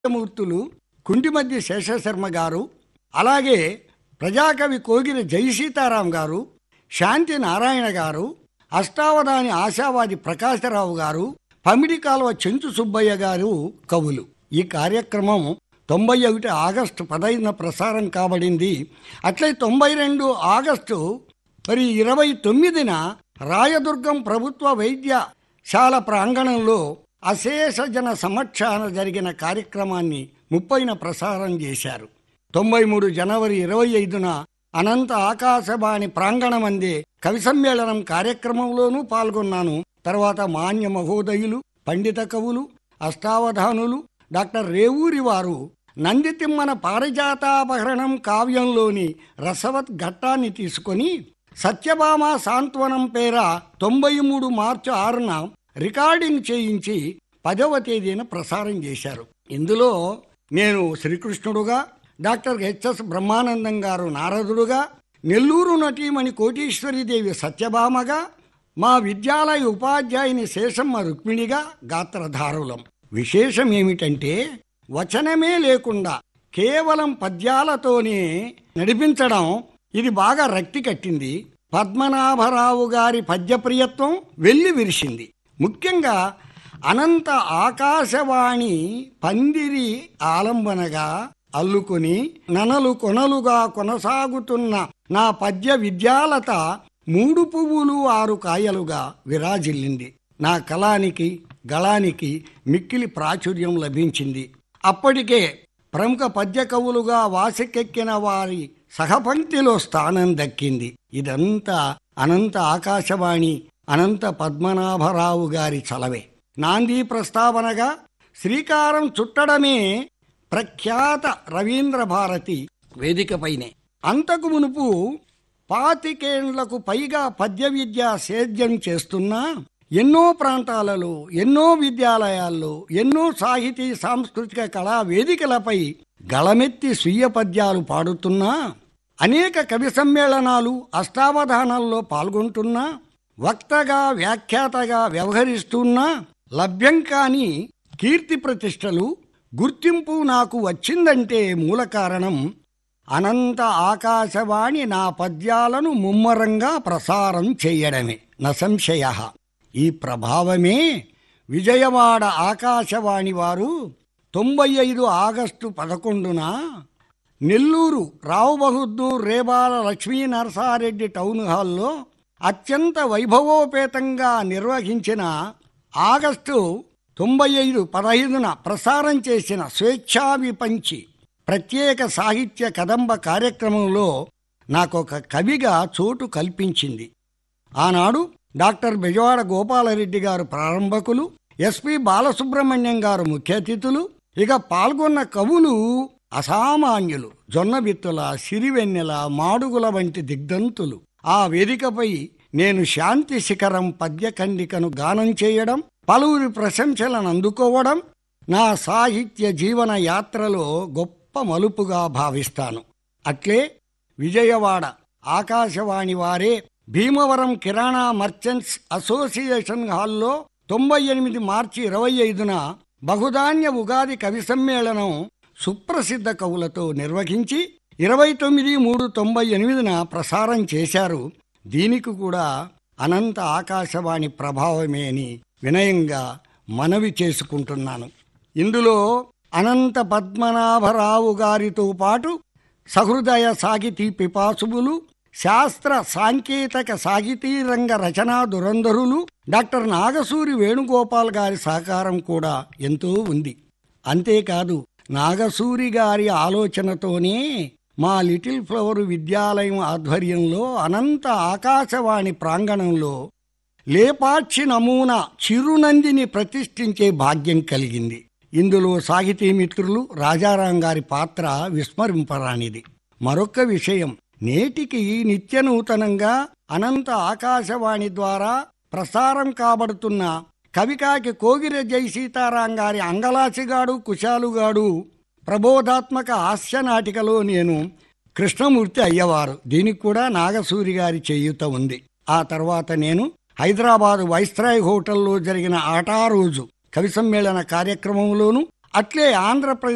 మూర్తులు కుంటిమద్ది శేషశర్మ గారు అలాగే ప్రజాకవి కోగిరి జయసీతారాం గారు శాంతి నారాయణ గారు అష్టావధాని ఆశావాది ప్రకాశరావు గారు పమిడి కాలువ చెంచు సుబ్బయ్య గారు కవులు ఈ కార్యక్రమం తొంభై ఒకటి ఆగస్టు పదహైదున ప్రసారం కాబడింది అట్లే తొంభై రెండు ఆగస్టు మరి ఇరవై తొమ్మిదిన రాయదుర్గం ప్రభుత్వ వైద్యశాల ప్రాంగణంలో అశేష జన సమక్షాన జరిగిన కార్యక్రమాన్ని ముప్పైన ప్రసారం చేశారు తొంభై మూడు జనవరి ఇరవై ఐదున అనంత ఆకాశవాణి ప్రాంగణమందే కవి సమ్మేళనం కార్యక్రమంలోనూ పాల్గొన్నాను తర్వాత మాన్య మహోదయులు పండిత కవులు అష్టావధానులు డాక్టర్ రేవూరి వారు నందితిమ్మన పారిజాతాపహరణం కావ్యంలోని రసవత్ ఘట్టాన్ని తీసుకొని సత్యభామ సాంత్వనం పేర తొంభై మూడు మార్చి ఆరున రికార్డింగ్ చేయించి పదవ తేదీన ప్రసారం చేశారు ఇందులో నేను శ్రీకృష్ణుడుగా డాక్టర్ హెచ్ఎస్ బ్రహ్మానందం గారు నారదుడుగా నెల్లూరు నటీమణి కోటీశ్వరీదేవి సత్యభామగా మా విద్యాలయ ఉపాధ్యాయుని శేషమ్మ రుక్మిణిగా గాత్రధారులం విశేషం ఏమిటంటే వచనమే లేకుండా కేవలం పద్యాలతోనే నడిపించడం ఇది బాగా రక్తి కట్టింది పద్మనాభరావు గారి పద్యప్రియత్వం వెల్లి విరిసింది ముఖ్యంగా అనంత ఆకాశవాణి పందిరి ఆలంబనగా అల్లుకొని ననలు కొనలుగా కొనసాగుతున్న నా పద్య విద్యాలత మూడు పువ్వులు ఆరు కాయలుగా విరాజిల్లింది నా కళానికి గళానికి మిక్కిలి ప్రాచుర్యం లభించింది అప్పటికే ప్రముఖ పద్య కవులుగా వాసికెక్కిన వారి సహపంక్తిలో స్థానం దక్కింది ఇదంతా అనంత ఆకాశవాణి అనంత పద్మనాభరావు గారి చలవే నాంది ప్రస్తావనగా శ్రీకారం చుట్టడమే ప్రఖ్యాత రవీంద్ర భారతి వేదికపైనే అంతకు మునుపు పాతికేండ్లకు పైగా పద్య విద్య సేద్యం చేస్తున్నా ఎన్నో ప్రాంతాలలో ఎన్నో విద్యాలయాల్లో ఎన్నో సాహితీ సాంస్కృతిక కళా వేదికలపై గళమెత్తి స్వీయ పద్యాలు పాడుతున్నా అనేక కవి సమ్మేళనాలు అష్టావధానాల్లో పాల్గొంటున్నా వక్తగా వ్యాఖ్యాతగా వ్యవహరిస్తున్నా లభ్యం కాని కీర్తి ప్రతిష్టలు గుర్తింపు నాకు వచ్చిందంటే మూల కారణం అనంత ఆకాశవాణి నా పద్యాలను ముమ్మరంగా ప్రసారం చేయడమే నసంశయ ఈ ప్రభావమే విజయవాడ ఆకాశవాణి వారు తొంభై ఐదు ఆగస్టు పదకొండున నెల్లూరు రావు బహదూర్ రేబాల లక్ష్మీ నరసారెడ్డి టౌన్ హాల్లో అత్యంత వైభవోపేతంగా నిర్వహించిన ఆగస్టు తొంభై ఐదు పదహైదున ప్రసారం చేసిన స్వేచ్ఛావిపంచి ప్రత్యేక సాహిత్య కదంబ కార్యక్రమంలో నాకొక కవిగా చోటు కల్పించింది ఆనాడు డాక్టర్ బెజవాడ గోపాలరెడ్డి గారు ప్రారంభకులు ఎస్పి బాలసుబ్రహ్మణ్యం గారు ముఖ్య అతిథులు ఇక పాల్గొన్న కవులు అసామాన్యులు జొన్నబిత్తుల సిరివెన్నెల మాడుగుల వంటి దిగ్ధంతులు ఆ వేదికపై నేను శాంతి శిఖరం పద్యఖండికను గానం చేయడం పలువురి ప్రశంసలను అందుకోవడం నా సాహిత్య జీవన యాత్రలో గొప్ప మలుపుగా భావిస్తాను అట్లే విజయవాడ ఆకాశవాణి వారే భీమవరం కిరాణా మర్చెంట్స్ అసోసియేషన్ హాల్లో తొంభై ఎనిమిది మార్చి ఇరవై ఐదున బహుధాన్య ఉగాది కవి సమ్మేళనం సుప్రసిద్ధ కవులతో నిర్వహించి ఇరవై తొమ్మిది మూడు తొంభై ఎనిమిదిన ప్రసారం చేశారు దీనికి కూడా అనంత ఆకాశవాణి ప్రభావమే అని వినయంగా మనవి చేసుకుంటున్నాను ఇందులో అనంత పద్మనాభరావు గారితో పాటు సహృదయ సాహితీ పిపాసువులు శాస్త్ర సాంకేతిక సాహితీ రంగ రచనా దురంధరులు డాక్టర్ నాగసూరి వేణుగోపాల్ గారి సహకారం కూడా ఎంతో ఉంది అంతేకాదు నాగసూరి గారి ఆలోచనతోనే మా లిటిల్ ఫ్లవర్ విద్యాలయం ఆధ్వర్యంలో అనంత ఆకాశవాణి ప్రాంగణంలో లేపాక్షి నమూనా చిరునందిని ప్రతిష్ఠించే భాగ్యం కలిగింది ఇందులో సాహితీ మిత్రులు రాజారాం గారి పాత్ర విస్మరింపరానిది మరొక విషయం నేటికి నిత్య నూతనంగా అనంత ఆకాశవాణి ద్వారా ప్రసారం కాబడుతున్న కవికాకి కోగిర జై సీతారాం గారి అంగలాచిగాడు కుశాలుగాడు ప్రబోధాత్మక హాస్య నాటికలో నేను కృష్ణమూర్తి అయ్యవారు దీనికి కూడా నాగసూరి గారి చేయూత ఉంది ఆ తర్వాత నేను హైదరాబాద్ వైస్రాయ్ హోటల్లో జరిగిన ఆటా రోజు కవి సమ్మేళన కార్యక్రమంలోను అట్లే ఆంధ్రప్రదేశ్